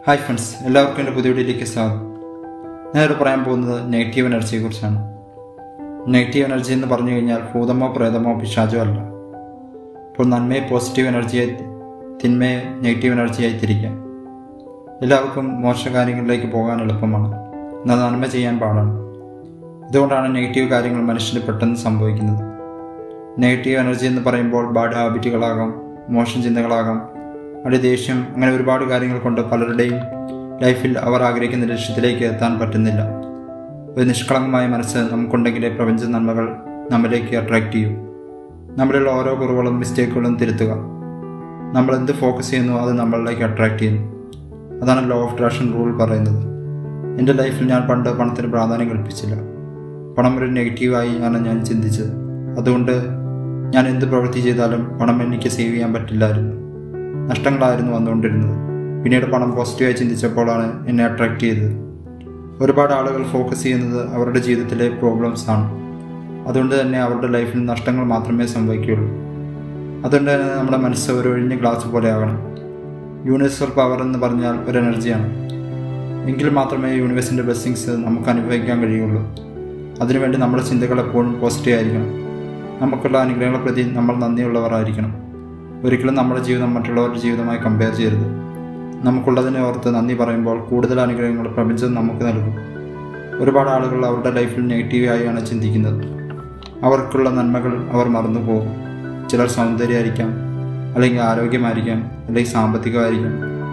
hi friends എല്ലാവർക്കും എൻ്റെ പുതിയ വീഡിയോയിലേക്ക് സ്വാഗതം ഞാനിവിടെ പറയാൻ പോകുന്നത് നെഗറ്റീവ് എനർജിയെക്കുറിച്ചാണ് നെഗറ്റീവ് എനർജി എന്ന് പറഞ്ഞു കഴിഞ്ഞാൽ ഭൂതമോ പ്രേതമോ പിശാചോ അല്ല ഇപ്പോൾ നന്മയെ പോസിറ്റീവ് എനർജിയായി തിന്മയെ നെഗറ്റീവ് എനർജിയായി തിരിക്കാം എല്ലാവർക്കും മോശകാര്യങ്ങളിലേക്ക് പോകാൻ എളുപ്പമാണ് എന്നാൽ നന്മ ചെയ്യാൻ പാടാണ് ഇതുകൊണ്ടാണ് നെഗറ്റീവ് കാര്യങ്ങൾ മനുഷ്യന് പെട്ടെന്ന് സംഭവിക്കുന്നത് നെഗറ്റീവ് എനർജി എന്ന് പറയുമ്പോൾ ബാഡ് ഹാബിറ്റുകളാകാം മോശം ചിന്തകളാകാം അവിടെ ദേഷ്യം അങ്ങനെ ഒരുപാട് കാര്യങ്ങൾ കൊണ്ട് പലരുടെയും ലൈഫിൽ അവർ ആഗ്രഹിക്കുന്ന ലക്ഷ്യത്തിലേക്ക് എത്താൻ പറ്റുന്നില്ല ഒരു നിഷ്കളങ്കമായ മനസ്സ് നമുക്കുണ്ടെങ്കിലേ പ്രപഞ്ച നന്മകൾ നമ്മിലേക്ക് അട്രാക്റ്റ് ചെയ്യൂ നമ്മളിലുള്ള ഓരോ കുറവുകളും മിസ്റ്റേക്കുകളും തിരുത്തുക നമ്മൾ എന്ത് ഫോക്കസ് ചെയ്യുന്നു അത് നമ്മളിലേക്ക് അട്രാക്റ്റ് ചെയ്യുന്നു അതാണ് ലോ ഓഫ് അട്രാക്ഷൻ റൂൾ പറയുന്നത് എൻ്റെ ലൈഫിൽ ഞാൻ പണ്ട് പണത്തിന് പ്രാധാന്യം കൽപ്പിച്ചില്ല പണം ഒരു നെഗറ്റീവായി ആണ് ഞാൻ ചിന്തിച്ചത് അതുകൊണ്ട് ഞാൻ എന്ത് പ്രവൃത്തി ചെയ്താലും പണം എനിക്ക് സേവ് ചെയ്യാൻ പറ്റില്ലായിരുന്നു നഷ്ടങ്ങളായിരുന്നു വന്നുകൊണ്ടിരുന്നത് പിന്നീട് പണം പോസിറ്റീവായി ചിന്തിച്ചപ്പോഴാണ് എന്നെ അട്രാക്റ്റ് ചെയ്തത് ഒരുപാട് ആളുകൾ ഫോക്കസ് ചെയ്യുന്നത് അവരുടെ ജീവിതത്തിലെ പ്രോബ്ലംസ് ആണ് അതുകൊണ്ട് തന്നെ അവരുടെ ലൈഫിൽ നഷ്ടങ്ങൾ മാത്രമേ സംഭവിക്കുകയുള്ളൂ അതുകൊണ്ട് തന്നെ നമ്മുടെ മനസ്സ് ഒരു ഒഴിഞ്ഞ ഗ്ലാസ് പോലെ ആകണം യൂണിവേഴ്സൽ പവർ എന്ന് പറഞ്ഞാൽ ഒരു എനർജിയാണ് എങ്കിൽ മാത്രമേ യൂണിവേഴ്സിൻ്റെ ബ്ലെസ്സിങ്സ് നമുക്ക് അനുഭവിക്കാൻ കഴിയുള്ളൂ അതിനുവേണ്ടി നമ്മുടെ ചിന്തകൾ എപ്പോഴും പോസിറ്റീവ് ആയിരിക്കണം നമുക്കുള്ള അനുഗ്രഹങ്ങളെ പ്രതി നമ്മൾ നന്ദിയുള്ളവരായിരിക്കണം ഒരിക്കലും നമ്മുടെ ജീവിതം മറ്റുള്ളവരുടെ ജീവിതമായി കമ്പയർ ചെയ്യരുത് നമുക്കുള്ളതിനെ ഓർത്ത് നന്ദി പറയുമ്പോൾ കൂടുതൽ അനുഗ്രഹങ്ങൾ പ്രപഞ്ചം നമുക്ക് നൽകും ഒരുപാട് ആളുകൾ അവരുടെ ലൈഫിൽ നെഗറ്റീവായാണ് ചിന്തിക്കുന്നത് അവർക്കുള്ള നന്മകൾ അവർ മറന്നു പോകും ചിലർ സൗന്ദര്യമായിരിക്കാം അല്ലെങ്കിൽ ആരോഗ്യമായിരിക്കാം അല്ലെങ്കിൽ സാമ്പത്തികമായിരിക്കാം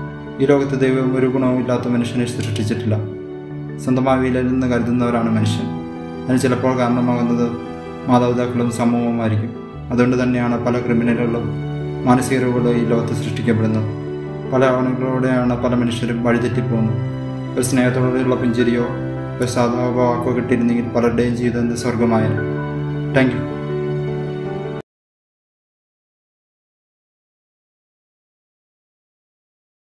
ഈ ലോകത്ത് ദൈവം ഒരു ഗുണവും ഇല്ലാത്ത മനുഷ്യനെ സൃഷ്ടിച്ചിട്ടില്ല സ്വന്തമായി വിലയിലെന്ന് കരുതുന്നവരാണ് മനുഷ്യൻ അതിന് ചിലപ്പോൾ കാരണമാകുന്നത് മാതാപിതാക്കളും സമൂഹവുമായിരിക്കും അതുകൊണ്ട് തന്നെയാണ് പല ക്രിമിനലുകളും മാനസിക രോഗങ്ങളും ഈ ലോകത്ത് സൃഷ്ടിക്കപ്പെടുന്നത് പല ആളുകളോടെയാണ് പല മനുഷ്യരും വഴിതെറ്റിപ്പോകുന്നത് ഒരു സ്നേഹത്തോടെയുള്ള പുഞ്ചിരിയോ ഒരു സാധാരണ വാക്കോ കിട്ടിയിരുന്നെങ്കിൽ പലരുടെയും ജീവിതം സ്വർഗമായിരുന്നു താങ്ക് യു